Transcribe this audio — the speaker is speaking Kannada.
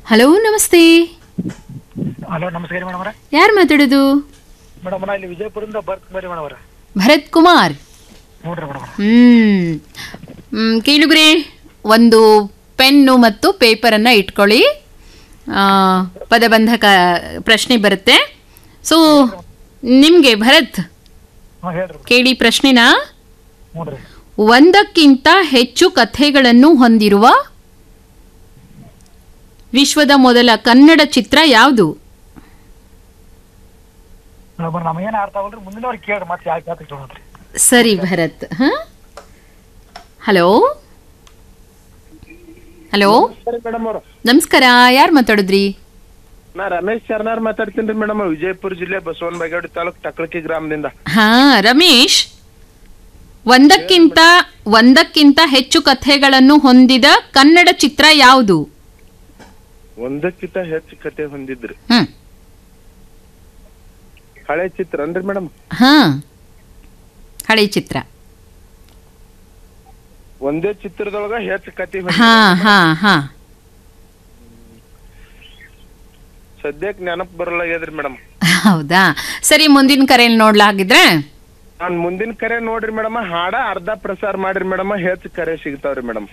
ಹಲೋ ನಮಸ್ತೆ ಹಲೋ ನಮಸ್ಕಾರ ಮೇಡಮ್ ಅವರೇ ಯಾರು ಮಾತಾಡೋದು ಮೇಡಮ್ ನಾ ಇಲ್ಲಿ ವಿಜಯಪುರದಿಂದ ಬರ್ತ್ ಬರಿ ಮೇಡಮ್ ಅವರೇ ಭರತ್ ಕುಮಾರ್ ನೋಡ್ರಿ ಮೇಡಮ್ ಅವರೇ ಹ್ಮ್ ಹ್ಮ್, ಕೇಳುಗ್ರೆ ಒಂದು ಪೆನ್ನು ಮತ್ತು ಪೇಪರನ್ನು ಇಟ್ಕೊಳ್ಳಿ ಆ, ಪದಬಂಧಕ ಪ್ರಶ್ನೆ ಬರುತ್ತೆ ಸೊ ನಿಮಗೆ ಭರತ್ ಹಾಂ ಹೇಳ್ರಿ ಕೇಳಿ ಪ್ರಶ್ನೆನ ನೋಡ್ರಿ ಒಂದಕ್ಕಿಂತ ಹೆಚ್ಚು ಕಥೆಗಳನ್ನು ಹೊಂದಿರುವ ವಿಶ್ವದ ಮೊದಲ ಕನ್ನಡ ಚಿತ್ರ ಯಾವುದು ಮೇಡಮ್ ನಮಗೇನು ಅರ್ಥ ಆಗಲ್ರಿ ಮುಂದಿನವ್ರಿಗೆ ಕೇಳ್ರಿ ಮತ್ತೆ ಯಾಕೆ ಯಾಕೆ ನೋಡ್ರಿ ಸರಿ ಭರತ್ ಹಾಂ ಹಲೋ ಹಲೋ ಮೇಡಮ್ ಅವ್ರ ನಮಸ್ಕಾರ ಯಾರು ಮಾತಾಡಿದ್ರಿ ನಾ ರಮೇಶ್ ಶರ್ನಾರ್ ಮಾತಾಡ್ತೀನಿ ಮೇಡಮ್ ವಿಜಯಪುರ ಜಿಲ್ಲೆ ಬಸವನ ಬಾಗೇವಾಡಿ ತಾಲೂಕ್ ಟಕ್ಳಕಿ ಗ್ರಾಮದಿಂದ ಹಾ ರಮೇಶ್ ಒಂದಕ್ಕಿಂತ ಒಂದಕ್ಕಿಂತ ಹೆಚ್ಚು ಕಥೆಗಳನ್ನು ಹೊಂದಿದ ಕನ್ನಡ ಚಿತ್ರ ಯಾವುದು ಒಂದಕ್ಕಿಂತ ಹೆಚ್ಚು ಕತೆ ಹೊಂದಿದ್ರಿ ಹ್ಮ್ ಹಳೆ ಚಿತ್ರ ಅನ್ರಿ ಮೇಡಮ್ ಹಾ ಹಳೆ ಚಿತ್ರ ಒಂದೇ ಚಿತ್ರದೊಳಗ ಹೆಚ್ಚು ಕತೆ ಹಾ ಹಾ ಹಾ ಸದ್ಯಕ್ ನೆನಪ್ ಬರಲಾಗ್ಯದ್ರಿ ಮೇಡಮ್ ಹೌದಾ ಸರಿ ಮುಂದಿನ ಕರೆಯಲ್ಲಿ ನೋಡ್ಲಾಗಿದ್ರೆ ನಾನ್ ಮುಂದಿನ ಕರೆ ನೋಡ್ರಿ ಮೇಡಮ್ ಹಾಡ ಅರ್ಧ ಪ್ರಸಾರ ಮಾಡ್ರಿ ಮೇಡಮ್ ಹೆಚ್ಚು ಕರೆ ಸಿಗ್ತಾವ್ರಿ ಮೇಡಮ್